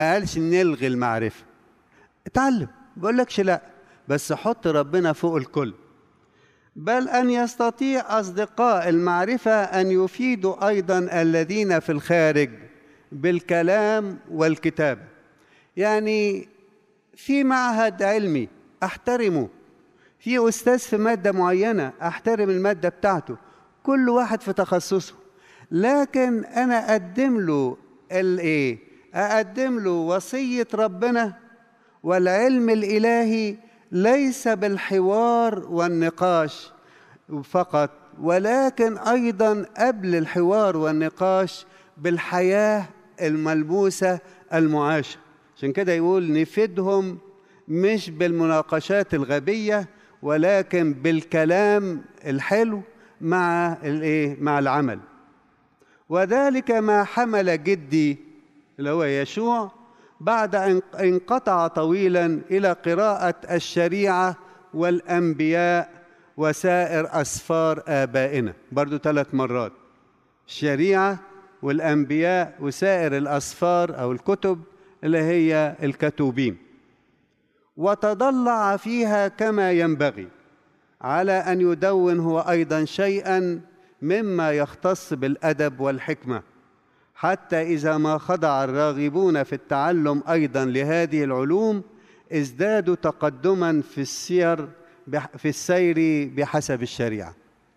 قالش نلغي المعرفة اتعلم بقولكش لا بس حط ربنا فوق الكل بل أن يستطيع أصدقاء المعرفة أن يفيدوا أيضا الذين في الخارج بالكلام والكتابة يعني في معهد علمي أحترمه في أستاذ في مادة معينة أحترم المادة بتاعته كل واحد في تخصصه لكن أنا أقدم له الإيه؟ أقدم له وصية ربنا والعلم الإلهي ليس بالحوار والنقاش فقط ولكن ايضا قبل الحوار والنقاش بالحياه الملموسه المعاشه عشان كده يقول نفيدهم مش بالمناقشات الغبيه ولكن بالكلام الحلو مع الايه مع العمل وذلك ما حمل جدي اللي هو يشوع بعد ان انقطع طويلا الى قراءه الشريعه والانبياء وسائر اسفار ابائنا برضو ثلاث مرات الشريعه والانبياء وسائر الاسفار او الكتب اللي هي الكتوبين وتضلع فيها كما ينبغي على ان يدون هو ايضا شيئا مما يختص بالادب والحكمه حتى اذا ما خضع الراغبون في التعلم ايضا لهذه العلوم ازدادوا تقدما في السير في السير بحسب الشريعه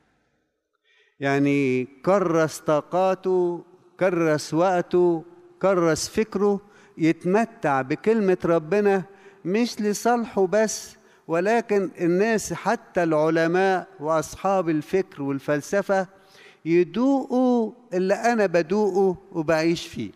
يعني كرس طاقاته كرس وقته كرس فكره يتمتع بكلمه ربنا مش لصالحه بس ولكن الناس حتى العلماء واصحاب الفكر والفلسفه يدوقوا اللي انا بدوقه وبعيش فيه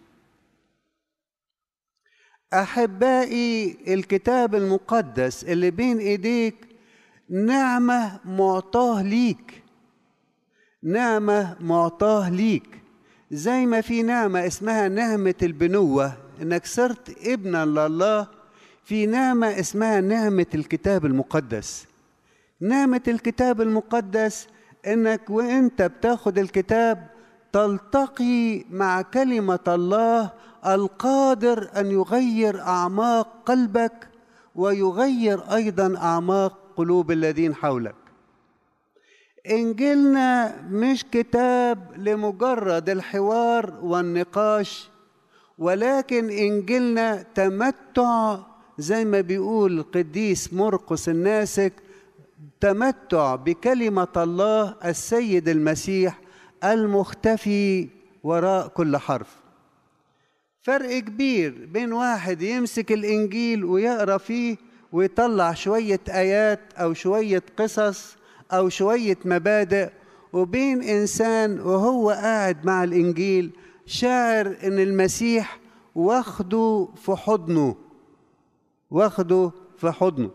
احبائي الكتاب المقدس اللي بين ايديك نعمه معطاه ليك نعمه معطاه ليك زي ما في نعمه اسمها نعمه البنوه انك صرت ابنا لله في نعمه اسمها نعمه الكتاب المقدس نعمه الكتاب المقدس انك وانت بتاخد الكتاب تلتقي مع كلمه الله القادر ان يغير اعماق قلبك ويغير ايضا اعماق قلوب الذين حولك انجيلنا مش كتاب لمجرد الحوار والنقاش ولكن انجيلنا تمتع زي ما بيقول القديس مرقس الناسك تمتع بكلمه الله السيد المسيح المختفي وراء كل حرف فرق كبير بين واحد يمسك الانجيل ويقرا فيه ويطلع شويه ايات او شويه قصص او شويه مبادئ وبين انسان وهو قاعد مع الانجيل شاعر ان المسيح واخده في حضنه واخده في حضنه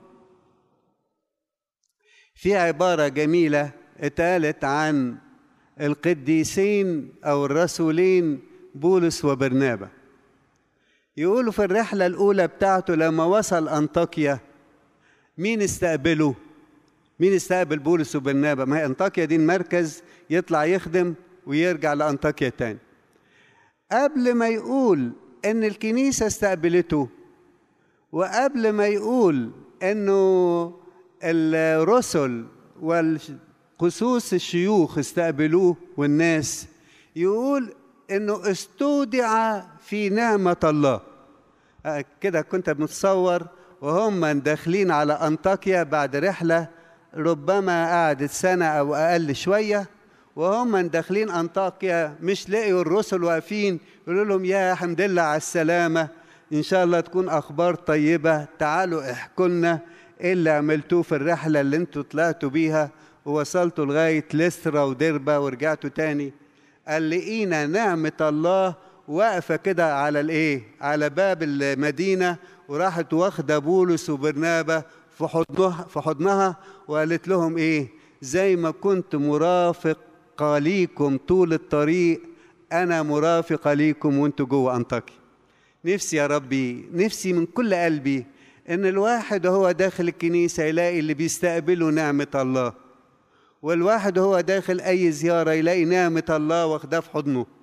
في عباره جميله اتقالت عن القديسين او الرسولين بولس وبرنابا يقولوا في الرحله الاولى بتاعته لما وصل انطاكيا مين استقبله مين استقبل بولس وبرنابا ما هي انطاكيا دي المركز يطلع يخدم ويرجع لانطاكيا تاني قبل ما يقول ان الكنيسه استقبلته وقبل ما يقول انه الرسل والخصوص الشيوخ استقبلوه والناس يقول انه استودع في نعمه الله كده كنت متصور وهم داخلين على انطاكيا بعد رحله ربما قعدت سنه او اقل شويه وهم داخلين انطاكيا مش لقيوا الرسل واقفين يقولوا لهم يا حمد لله على السلامه ان شاء الله تكون اخبار طيبه تعالوا احكوا لنا ايه اللي عملتوه في الرحله اللي انتوا طلعتوا بيها ووصلتوا لغايه لسترا ودربه ورجعتوا تاني قال لقينا نعمه الله واقفه كده على الايه على باب المدينه وراحت واخده بولس وبرنابا في حضنها في حضنها وقالت لهم ايه زي ما كنت مرافقه ليكم طول الطريق انا مرافقه ليكم وانتوا جوه انطاكيا نفسي يا ربي نفسي من كل قلبي ان الواحد وهو داخل الكنيسه يلاقي اللي بيستقبله نعمه الله والواحد وهو داخل اي زياره يلاقي نعمه الله واخداه في حضنه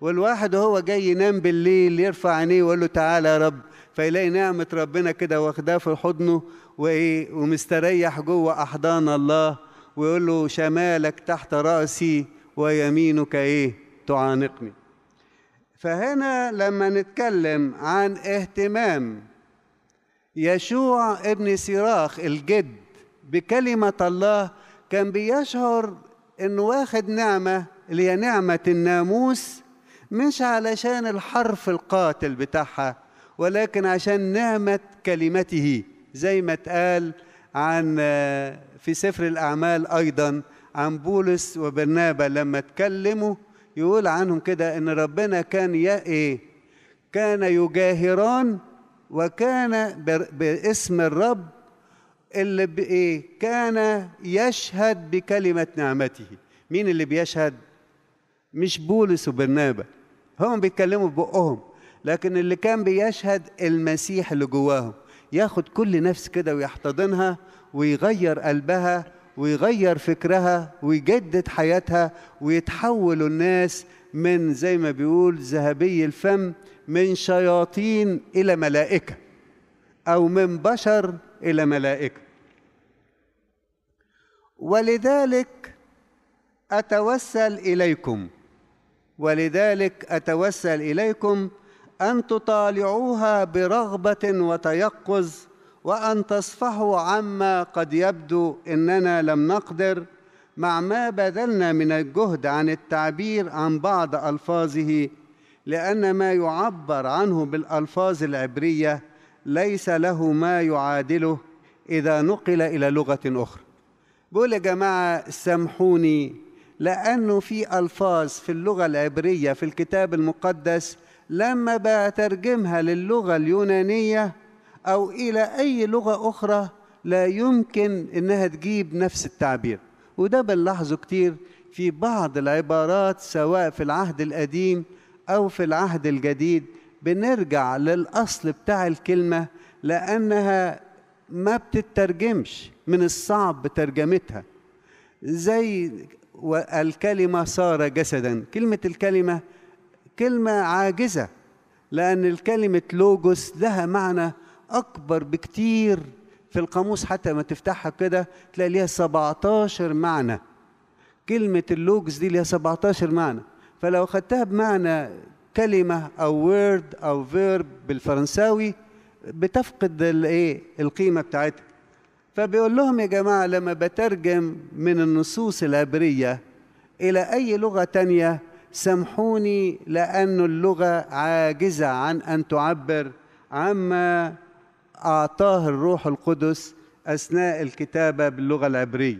والواحد وهو جاي ينام بالليل يرفع عينيه ويقول له تعالى يا رب فيلاقي نعمة ربنا كده واخداه في حضنه وإيه ومستريح جوه أحضان الله ويقول له شمالك تحت رأسي ويمينك إيه تعانقني فهنا لما نتكلم عن اهتمام يشوع ابن سراخ الجد بكلمة الله كان بيشعر انه واخد نعمة اللي هي نعمة الناموس مش علشان الحرف القاتل بتاعها ولكن عشان نعمة كلمته زي ما اتقال عن في سفر الأعمال أيضا عن بولس وبرنابا لما اتكلموا يقول عنهم كده ان ربنا كان ايه كان يجاهران وكان باسم الرب اللي بايه كان يشهد بكلمه نعمته مين اللي بيشهد مش بولس وبرنابا هم بيتكلموا ببقهم لكن اللي كان بيشهد المسيح اللي جواهم ياخد كل نفس كده ويحتضنها ويغير قلبها ويغير فكرها ويجدد حياتها ويتحول الناس من زي ما بيقول ذهبي الفم من شياطين الى ملائكه او من بشر الى ملائكه ولذلك اتوسل اليكم ولذلك اتوسل اليكم ان تطالعوها برغبه وتيقظ وان تصفحوا عما قد يبدو اننا لم نقدر مع ما بذلنا من الجهد عن التعبير عن بعض الفاظه لان ما يعبر عنه بالالفاظ العبريه ليس له ما يعادله اذا نقل الى لغه اخرى بقول يا جماعه سامحوني لانه في الفاظ في اللغه العبريه في الكتاب المقدس لما بترجمها للغه اليونانيه او الى اي لغه اخرى لا يمكن انها تجيب نفس التعبير وده بنلاحظه كتير في بعض العبارات سواء في العهد القديم او في العهد الجديد بنرجع للاصل بتاع الكلمه لانها ما بتترجمش من الصعب ترجمتها زي الكلمه صار جسدا كلمه الكلمه كلمه عاجزه لان الكلمه لوجوس لها معنى أكبر بكتير في القاموس حتى ما تفتحها كده تلاقي ليها 17 معنى كلمة اللوجز دي ليها 17 معنى فلو خدتها بمعنى كلمة أو وورد أو فيرب بالفرنساوي بتفقد الايه القيمة بتاعتها فبيقول لهم يا جماعة لما بترجم من النصوص العبرية إلى أي لغة تانية سامحوني لأن اللغة عاجزة عن أن تعبر عما أعطاه الروح القدس أثناء الكتابة باللغة العبرية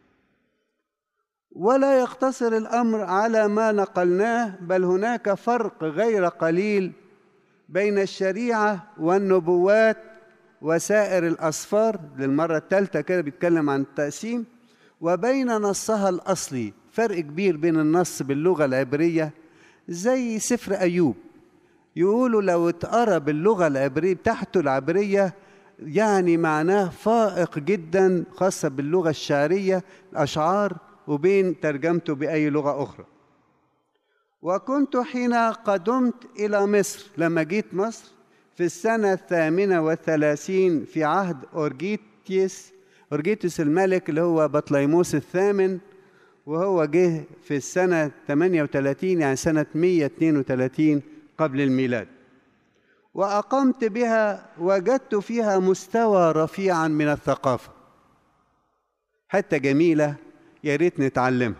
ولا يقتصر الأمر على ما نقلناه بل هناك فرق غير قليل بين الشريعة والنبوات وسائر الأسفار للمرة الثالثة كده بيتكلم عن التقسيم وبين نصها الأصلي فرق كبير بين النص باللغة العبرية زي سفر أيوب يقولوا لو اتقرا باللغه العبريه بتاعته العبريه يعني معناه فائق جدا خاصه باللغه الشعريه الاشعار وبين ترجمته باي لغه اخرى وكنت حين قدمت الى مصر لما جيت مصر في السنة الثامنة والثلاثين في عهد أورجيتيس أورجيتيس الملك اللي هو بطليموس الثامن وهو جه في السنة 38 يعني سنة 132 قبل الميلاد واقمت بها وجدت فيها مستوى رفيعا من الثقافه حتى جميله يا ريت نتعلمها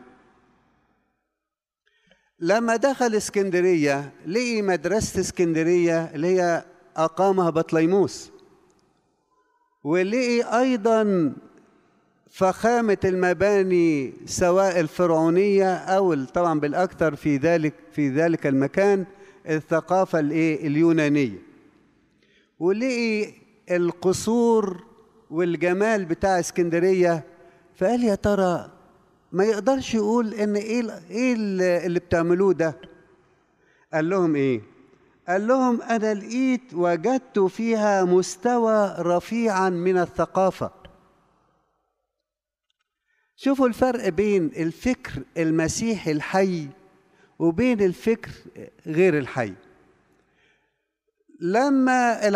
لما دخل اسكندريه لقي مدرسه اسكندريه اللي هي اقامها بطليموس ولقي ايضا فخامه المباني سواء الفرعونيه او طبعا بالاكثر في ذلك في ذلك المكان الثقافة الإيه اليونانية ولقي القصور والجمال بتاع اسكندرية فقال يا ترى ما يقدرش يقول ان ايه ايه اللي بتعملوه ده قال لهم ايه قال لهم انا لقيت وجدت فيها مستوى رفيعا من الثقافه شوفوا الفرق بين الفكر المسيحي الحي وبين الفكر غير الحي لما